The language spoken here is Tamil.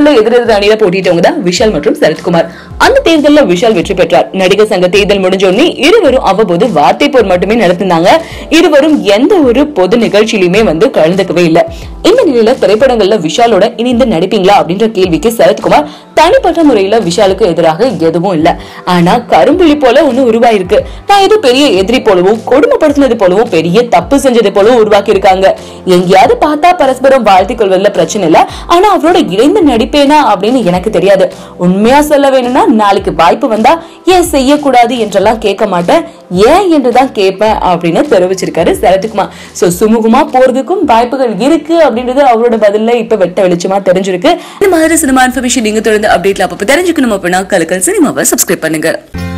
தேர்தலில் எதிரெதிர் அணியில போட்டிட்டவங்க தான் விஷால் மற்றும் சரத்குமார் அந்த தேர்தலில் விஷால் வெற்றி பெற்றார் நடிகர் சங்க தேர்தல் முடிஞ்ச உடனே இருவரும் அவ்வப்போது வார்த்தை போர் மட்டுமே நடத்தினாங்க இருவரும் எந்த ஒரு பொது நிகழ்ச்சியிலுமே வந்து கலந்துக்கவே இல்லை இந்த நிலையில திரைப்படங்கள்ல விஷாலோட இணைந்து நடிப்பீங்களா அப்படின்ற கேள்விக்கு சரத்குமார் தனிப்பட்ட முறையில விஷாலுக்கு எதிராக எதுவும் இல்ல ஆனா கரும்புள்ளி போல ஒண்ணு உருவாயிருக்கு நான் ஏதோ பெரிய எதிரி போலவும் கொடுமைப்படுத்தினது போலவும் பெரிய தப்பு செஞ்சது போலவும் உருவாக்கி இருக்காங்க எங்கேயாவது பார்த்தா பரஸ்பரம் வாழ்த்திக் கொள்வதில் பிரச்சனை இல்ல ஆனா அவரோட இணைந்து நடிப்பேனா அப்படின்னு எனக்கு தெரியாது உண்மையா சொல்ல வேணும்னா நாளைக்கு வாய்ப்பு வந்தா ஏன் செய்யக்கூடாது என்றெல்லாம் கேட்க மாட்டேன் ஏன் என்றுதான் கேட்பேன் அப்படின்னு தெரிவிச்சிருக்காரு சரத்குமார் சோ சுமூகமா போறதுக்கும் வாய்ப்புகள் இருக்கு அப்படின்றது அவரோட பதில்ல இப்ப வெட்ட வெளிச்சமா தெரிஞ்சிருக்கு இந்த மாதிரி சினிமா இன்ஃபர்மேஷன் நீங்க தொடர்ந்து அப்டேட்ல அப்பப்ப தெரிஞ்சுக்கணும் அப்படின்னா கலக்கல் சினிமாவை சப்ஸ்கிரைப் பண்ணுங்க